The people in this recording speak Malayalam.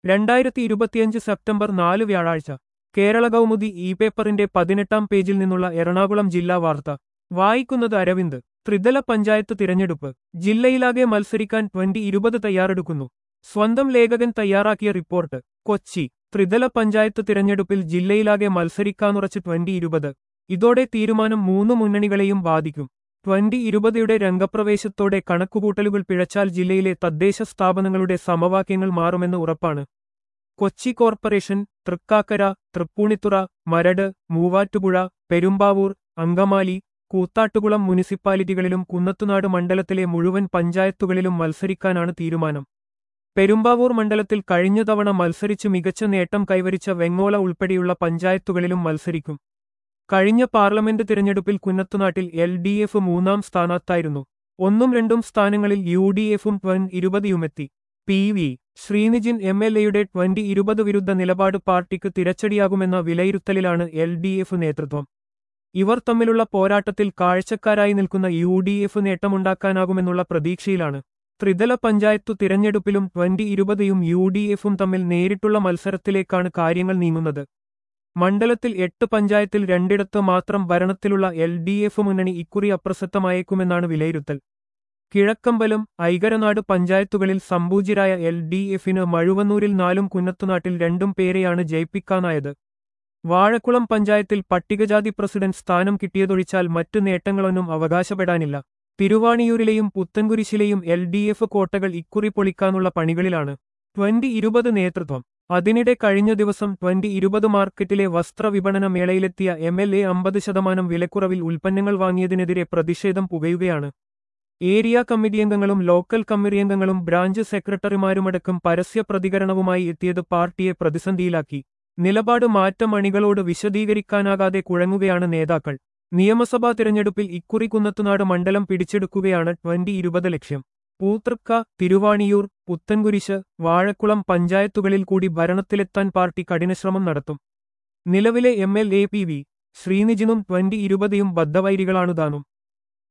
രണ്ടായിരത്തി ഇരുപത്തിയഞ്ച് സെപ്റ്റംബർ നാല് വ്യാഴാഴ്ച കേരള കൗമുദി ഇ പേപ്പറിന്റെ പതിനെട്ടാം പേജിൽ നിന്നുള്ള എറണാകുളം ജില്ലാ വാർത്ത വായിക്കുന്നത് അരവിന്ദ് ത്രിതല പഞ്ചായത്ത് തിരഞ്ഞെടുപ്പ് ജില്ലയിലാകെ മത്സരിക്കാൻ ട്വന്റി ഇരുപത് തയ്യാറെടുക്കുന്നു സ്വന്തം ലേഖകൻ തയ്യാറാക്കിയ റിപ്പോർട്ട് കൊച്ചി ത്രിതല പഞ്ചായത്ത് തിരഞ്ഞെടുപ്പിൽ ജില്ലയിലാകെ മത്സരിക്കാനുറച്ച് ട്വന്റി ഇരുപത് ഇതോടെ തീരുമാനം മൂന്ന് മുന്നണികളെയും ബാധിക്കും ട്വന്റി ഇരുപതയുടെ രംഗപ്രവേശത്തോടെ കണക്കുകൂട്ടലുകൾ പിഴച്ചാൽ ജില്ലയിലെ തദ്ദേശ സ്ഥാപനങ്ങളുടെ സമവാക്യങ്ങൾ മാറുമെന്ന് ഉറപ്പാണ് കൊച്ചി കോർപ്പറേഷൻ തൃക്കാക്കര തൃപ്പൂണിത്തുറ മരട് മൂവാറ്റുപുഴ പെരുമ്പാവൂർ അങ്കമാലി കൂത്താട്ടുകുളം മുനിസിപ്പാലിറ്റികളിലും കുന്നത്തുനാട് മണ്ഡലത്തിലെ മുഴുവൻ പഞ്ചായത്തുകളിലും മത്സരിക്കാനാണ് തീരുമാനം പെരുമ്പാവൂർ മണ്ഡലത്തിൽ കഴിഞ്ഞ തവണ മത്സരിച്ച് മികച്ച നേട്ടം കൈവരിച്ച വെങ്ങോല ഉൾപ്പെടെയുള്ള പഞ്ചായത്തുകളിലും മത്സരിക്കും കഴിഞ്ഞ പാർലമെന്റ് തിരഞ്ഞെടുപ്പിൽ കുന്നത്തുനാട്ടിൽ എൽ ഡി എഫ് മൂന്നാം സ്ഥാനത്തായിരുന്നു ഒന്നും രണ്ടും സ്ഥാനങ്ങളിൽ യു ഡി എഫും ട്വൻ ഇരുപതിയുമെത്തി P V Sreenijin M L എയുടെ ട്വന്റി ഇരുപത് വിരുദ്ധ നിലപാട് പാർട്ടിക്ക് തിരച്ചടിയാകുമെന്ന വിലയിരുത്തലിലാണ് എൽ ഡി എഫ് നേതൃത്വം ഇവർ തമ്മിലുള്ള പോരാട്ടത്തിൽ കാഴ്ചക്കാരായി നിൽക്കുന്ന യു ഡി എഫ് നേട്ടമുണ്ടാക്കാനാകുമെന്നുള്ള പ്രതീക്ഷയിലാണ് ത്രിതല പഞ്ചായത്തു തിരഞ്ഞെടുപ്പിലും ട്വന്റി ഇരുപതിയും യു ഡി എഫും തമ്മിൽ നേരിട്ടുള്ള മത്സരത്തിലേക്കാണ് കാര്യങ്ങൾ നീങ്ങുന്നത് മണ്ഡലത്തിൽ എട്ട് പഞ്ചായത്തിൽ രണ്ടിടത്ത് മാത്രം ഭരണത്തിലുള്ള എൽ ഡി എഫ് മുന്നണി ഇക്കുറി അപ്രസക്തമായേക്കുമെന്നാണ് വിലയിരുത്തൽ കിഴക്കമ്പലം ഐകരനാട് പഞ്ചായത്തുകളിൽ സംപൂജ്യരായ എൽ ഡി എഫിന് മഴുവന്നൂരിൽ നാലും കുന്നത്തുനാട്ടിൽ രണ്ടും പേരെയാണ് ജയിപ്പിക്കാനായത് വാഴക്കുളം പഞ്ചായത്തിൽ പട്ടികജാതി പ്രസിഡന്റ് സ്ഥാനം കിട്ടിയതൊഴിച്ചാൽ മറ്റു നേട്ടങ്ങളൊന്നും അവകാശപ്പെടാനില്ല തിരുവാണിയൂരിലെയും പുത്തൻകുരിശിലെയും എൽ ഡി എഫ് കോട്ടകൾ ഇക്കുറി പൊളിക്കാനുള്ള പണികളിലാണ് ട്വന്റി ഇരുപത് നേതൃത്വം അതിനിടെ കഴിഞ്ഞ ദിവസം ട്വന്റി ഇരുപത് മാർക്കറ്റിലെ വസ്ത്രവിപണന മേളയിലെത്തിയ എം എൽ എ അമ്പത് ശതമാനം വിലക്കുറവിൽ ഉൽപ്പന്നങ്ങൾ വാങ്ങിയതിനെതിരെ പ്രതിഷേധം പുകയുകയാണ് ഏരിയ കമ്മിറ്റി അംഗങ്ങളും ലോക്കൽ കമ്മിറ്റി അംഗങ്ങളും ബ്രാഞ്ച് സെക്രട്ടറിമാരുമടക്കം പരസ്യ പ്രതികരണവുമായി എത്തിയത് പാർട്ടിയെ പ്രതിസന്ധിയിലാക്കി നിലപാട് മാറ്റം അണികളോട് വിശദീകരിക്കാനാകാതെ കുഴങ്ങുകയാണ് നേതാക്കൾ നിയമസഭാ തിരഞ്ഞെടുപ്പിൽ ഇക്കുറി കുന്നത്തുനാട് മണ്ഡലം പിടിച്ചെടുക്കുകയാണ് ട്വന്റി ഇരുപത് ലക്ഷ്യം പൂത്തൃക്ക തിരുവാണിയൂർ പുത്തൻകുരിശ് വാഴക്കുളം പഞ്ചായത്തുകളിൽ കൂടി ഭരണത്തിലെത്താൻ പാർട്ടി കഠിനശ്രമം നടത്തും നിലവിലെ M L A P V ശ്രീനിജിനും ട്വന്റി ഇരുപതിയും ബദ്ധവൈരികളാണു താനും